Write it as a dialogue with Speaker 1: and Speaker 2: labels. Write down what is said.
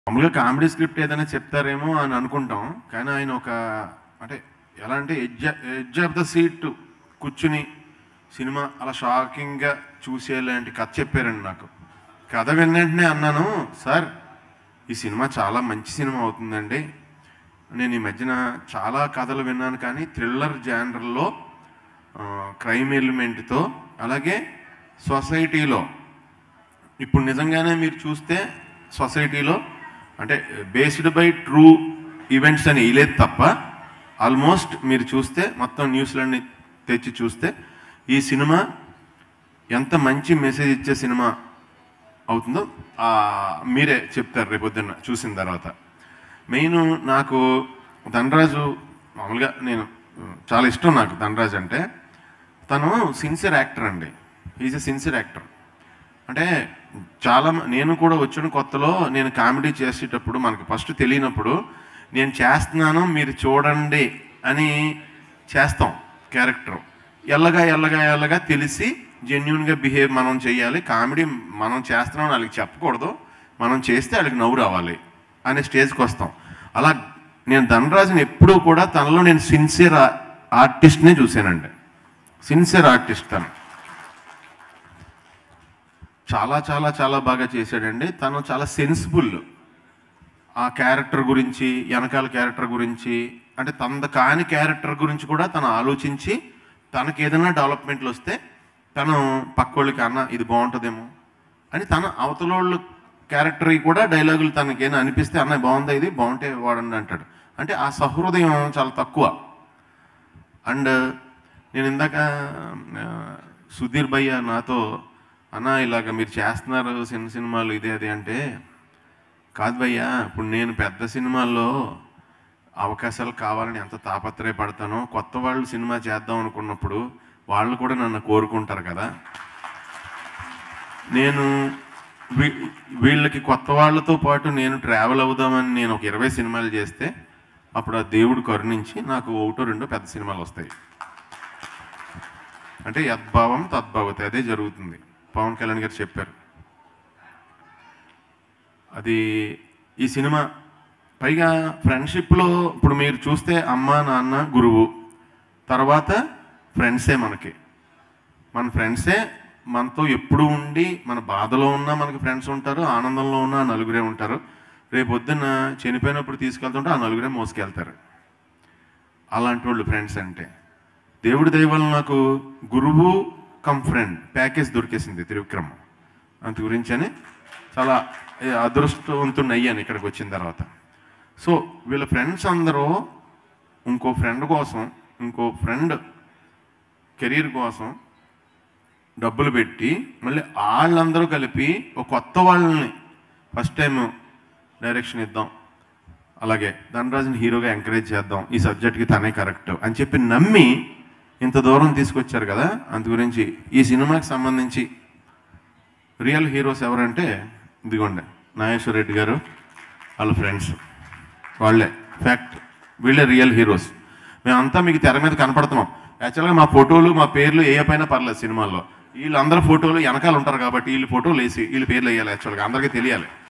Speaker 1: మామూలుగా comedy script ఏదైనా చెప్తారేమో అని అనుకుంటాం కానీ ఆయన ఒక అంటే ఎలా అంటే edge edge of the seat కూర్చుని సినిమా అలా షాకింగ్గా చూసేలాంటి కథ చెప్పారండి నాకు కథ విన్న వెంటనే అన్నాను సార్ ఈ సినిమా చాలా మంచి సినిమా అవుతుందండి నేను ఈ మధ్యన చాలా కథలు విన్నాను కానీ థ్రిల్లర్ జానర్లో క్రైమ్ ఎలిమెంట్తో అలాగే సొసైటీలో ఇప్పుడు నిజంగానే మీరు చూస్తే సొసైటీలో అంటే బేస్డ్ బై ట్రూ ఈవెంట్స్ అని వేయలేదు తప్ప ఆల్మోస్ట్ మీరు చూస్తే మొత్తం న్యూస్లన్నీ తెచ్చి చూస్తే ఈ సినిమా ఎంత మంచి మెసేజ్ ఇచ్చే సినిమా అవుతుందో ఆ, మీరే చెప్తారు రేపొద్దున్న చూసిన తర్వాత మెయిన్ నాకు ధనరాజు మామూలుగా నేను ఉమ్, చాలా ఇష్టం నాకు ధనరాజు అంటే తను సిన్సియర్ యాక్టర్ అండి ఈజ్ ఎ సిన్సియర్ యాక్టర్ అంటే చాలా మ- నేను కూడా వచ్చిన కొత్తలో నేను కామెడీ చేసేటప్పుడు మనకు ఫస్ట్ తెలియనప్పుడు నేను చేస్తున్నాను మీరు చూడండి అని చేస్తాం క్యారెక్టర్ ఎల్లగా ఎల్లగా ఎల్లగా తెలిసి జెన్యున్గా బిహేవ్ మనం చేయాలి కామెడీ మనం చేస్తున్నాం అని వాళ్ళకి చెప్పకూడదు మనం చేస్తే వాళ్ళకి నవ్వు రావాలి అనే స్టేజ్కి వస్తాం అలా నేను ధనరాజుని ఎప్పుడూ కూడా తనలో నేను సిన్సియర్ ఆర్టిస్ట్నే చూశానండి సిన్సియర్ ఆర్టిస్ట్ తను చాలా చాలా చాలా బాగా చేశాడండి తను చాలా సెన్సిబుల్ ఆ క్యారెక్టర్ గురించి వెనకాల క్యారెక్టర్ గురించి అంటే తన కాని క్యారెక్టర్ గురించి కూడా తను ఆలోచించి తనకి ఏదైనా డెవలప్మెంట్లు వస్తే తను పక్కోళ్ళకి అన్న ఇది బాగుంటుందేమో అని తన అవతలోళ్ళు క్యారెక్టర్ కూడా డైలాగులు తనకేనా అనిపిస్తే అన్న బాగుందా ఇది బాగుంటే వాడండి అంటాడు అంటే ఆ సహృదయం చాలా తక్కువ అండ్ నేను ఇందాక ఆ, సుధీర్ భయ్య నాతో అన్న ఇలాగ మీరు చేస్తున్నారు చిన్న సినిమాలు ఇదే అది అంటే కాదు భయ్యా ఇప్పుడు నేను పెద్ద సినిమాల్లో అవకాశాలు కావాలని ఎంత తాపత్రయపడతానో కొత్త వాళ్ళు సినిమా చేద్దాం అనుకున్నప్పుడు వాళ్ళు కూడా నన్ను కోరుకుంటారు కదా నేను వీ- వీళ్ళకి కొత్త వాళ్ళతో పాటు నేను ట్రావెల్ అవుదామని నేను ఒక ఇరవై సినిమాలు చేస్తే అప్పుడు ఆ దేవుడు కరుణించి నాకు ఒకటో రెండో పెద్ద సినిమాలు వస్తాయి అంటే యద్భావం తద్భావతి అదే జరుగుతుంది పవన్ కళ్యాణ్ గారు చెప్పారు అది ఈ సినిమా పైగా ఫ్రెండ్షిప్లో ఇప్పుడు మీరు చూస్తే అమ్మ నాన్న గురువు తర్వాత ఫ్రెండ్సే మనకి మన ఫ్రెండ్సే మనతో ఎప్పుడు ఉండి మన బాధలో ఉన్నా మనకి ఫ్రెండ్స్ ఉంటారు ఆనందంలో ఉన్నా ఆ నలుగురే ఉంటారు రేపు పొద్దున్న చనిపోయినప్పుడు తీసుకెళ్తుంటే ఆ నలుగురే మోసుకెళ్తారు అలాంటి వాళ్ళు ఫ్రెండ్స్ అంటే దేవుడి దయ వల్ల నాకు గురువు కమ్ ఫ్రెండ్ ప్యాకేజ్ దొరికేసింది త్రివిక్రమ్ అంత గురించి అని చాలా ఏ, అదృష్టవంతుని అయ్యాను ఇక్కడికి వచ్చిన తర్వాత సో వీళ్ళ ఫ్రెండ్స్ అందరూ ఇంకో ఫ్రెండ్ కోసం ఇంకో ఫ్రెండ్ కెరీర్ కోసం డబ్బులు పెట్టి మళ్ళీ వాళ్ళందరూ కలిపి ఒక కొత్త వాళ్ళని ఫస్ట్ టైం డైరెక్షన్ ఇద్దాం అలాగే ధనరాజుని హీరోగా ఎంకరేజ్ చేద్దాం ఈ సబ్జెక్ట్కి తనే కరెక్ట్ అని చెప్పి నమ్మి ఇంత దూరం తీసుకొచ్చారు కదా అందు గురించి ఈ సినిమాకి సంబంధించి రియల్ హీరోస్ ఎవరంటే ఇదిగోండి నాగేశ్వర రెడ్డి గారు వాళ్ళ ఫ్రెండ్స్ వాళ్ళే ఫ్యాక్ట్ వీళ్ళే రియల్ హీరోస్ మేమంతా మీకు తెర మీద కనపడుతున్నాం యాక్చువల్గా మా ఫోటోలు మా పేర్లు ఏ పైన పర్లేదు సినిమాల్లో వీళ్ళందరూ ఫోటోలు వెనకాల ఉంటారు కాబట్టి వీళ్ళు ఫోటోలు వేసి వీళ్ళ పేర్లు వేయాలి యాక్చువల్గా అందరికీ తెలియాలి